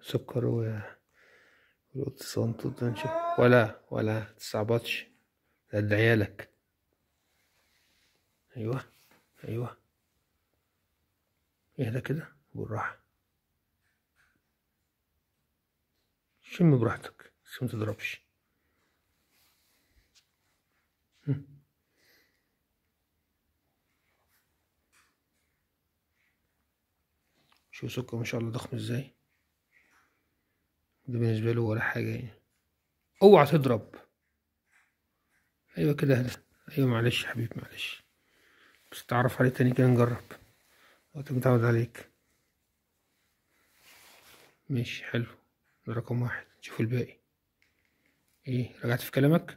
سكر و والاتصال تنشف ولا ولا تستعبطش ده عيالك ايوه ايوه اهدى كده بالراحة شم براحتك بس ما تضربش هم. شوف سكر ما شاء الله ضخم ازاي ده بالنسبة له ولا حاجة يعني اوعى تضرب ايوه كده اهدى ايوه معلش يا حبيبي معلش بس تعرف عليه تاني كده نجرب وقت متعود عليك ماشي حلو ده رقم واحد شوف الباقي ايه رجعت في كلامك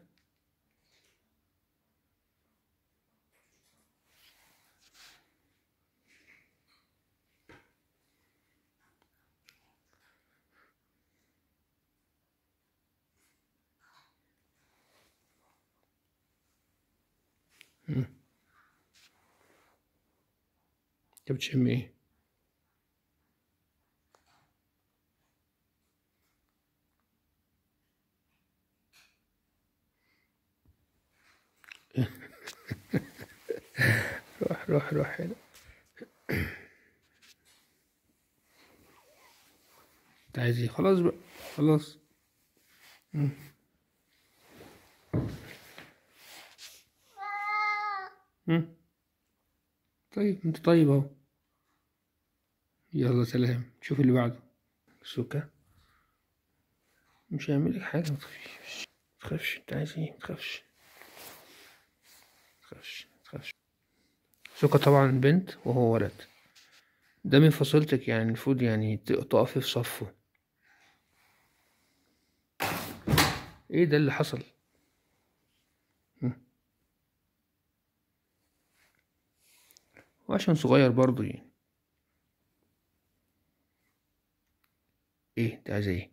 مم. انت بتشم ايه روح روح روح هنا انت عايز ايه خلاص بقى خلاص مم. مم. طيب انت طيب اهو يلا سلام شوف اللي بعده سوكا مش هيعمل لك حاجه ما تخافيش ما تخافش انت عايز ايه ما تخافش ما تخافش ما تخافش سوكا طبعا بنت وهو ولد ده من فصيلتك يعني المفروض يعني ت- تقفي في صفه ايه ده اللي حصل مم. وعشان صغير برضو يعني ايه انت عايز ايه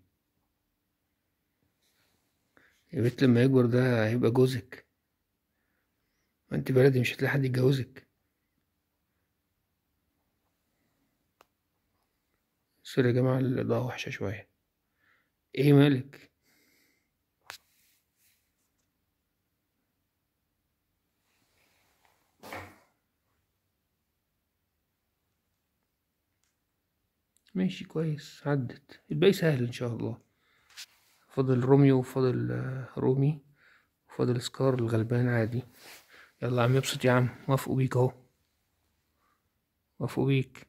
يا بنت لما يكبر ده هيبقى جوزك ما انت بلدي مش هتلاقي حد يتجوزك سوري يا جماعة الإضاءة وحشة شوية ايه مالك ماشي كويس عدت الباقي سهل ان شاء الله فاضل روميو وفاضل آه، رومي وفاضل سكار الغلبان عادي يلا يا عم ابسط يا عم وافقوا بيك اهو وافقوا بيك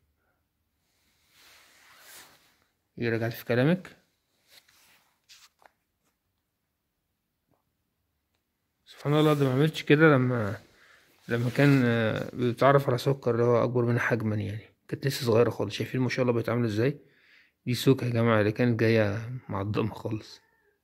ايه رجعت في كلامك سبحان الله ده ما عملتش كده لما لما كان آه، بيتعرف على سكر اللي هو اكبر منها حجما يعني كانت لسه صغيره خالص شايفين ما شاء الله بقت عامله ازاي دي سوكا يا جماعه اللي كانت جايه معضمه خالص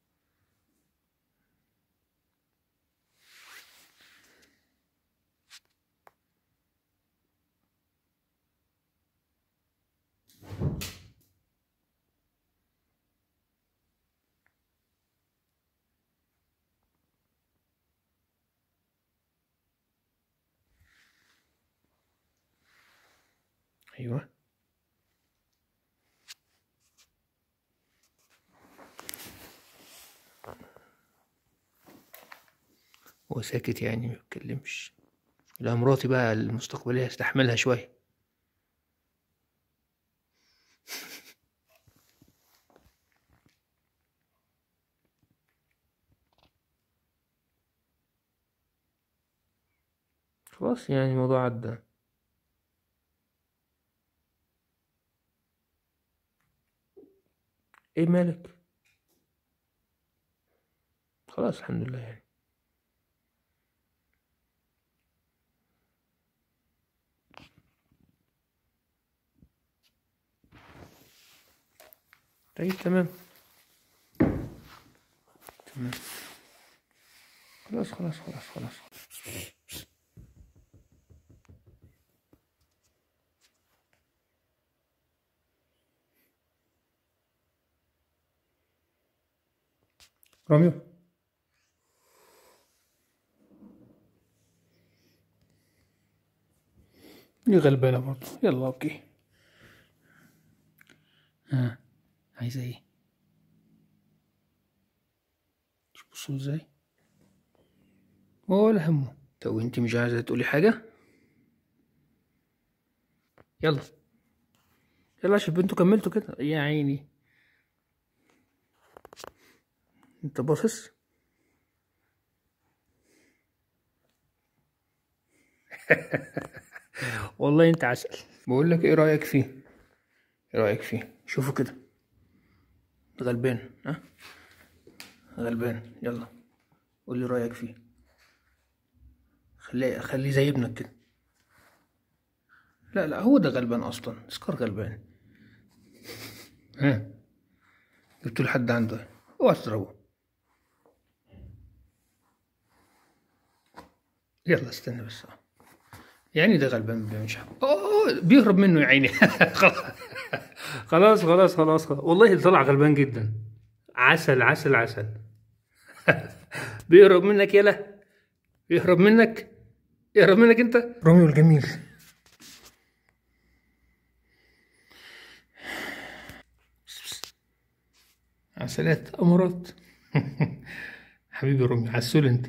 ايوه هو ساكت يعني ما بيتكلمش لا مراتي بقى المستقبليه استحملها شويه خلاص يعني الموضوع عدى ايه مالك خلاص الحمد لله يعني طيب تمام تمام خلاص خلاص خلاص خلاص راميو دي غلبانة برضه يلا اوكي ها عايزة ايه شوف بصوا ازاي ولا همه طب انت مش عايزة تقولي حاجة يلا يلا شوف انتوا كملتوا كده يا عيني انت باصص والله انت عسل بقول لك ايه رايك فيه ايه رايك فيه شوفوا كده غلبان ها غلبان يلا قول لي رايك فيه خليه خليه زي ابنك كده لا لا هو ده غلبان اصلا سكر غلبان ها جبت له حد عنده اوعى تضربه يلا استنى بس يعني ده غلبان ما بيعملش حاجه اوه بيهرب منه يا عيني خلاص خلاص خلاص خلاص والله طلع غلبان جدا عسل عسل عسل بيهرب منك يلا يهرب منك يهرب منك انت روميو الجميل عسلات امارات حبيبي روميو عسول انت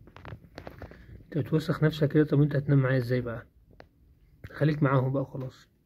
انت بتوسخ نفسك كده طب انت هتنام معايا ازاي بقى خليك معاهم بقى خلاص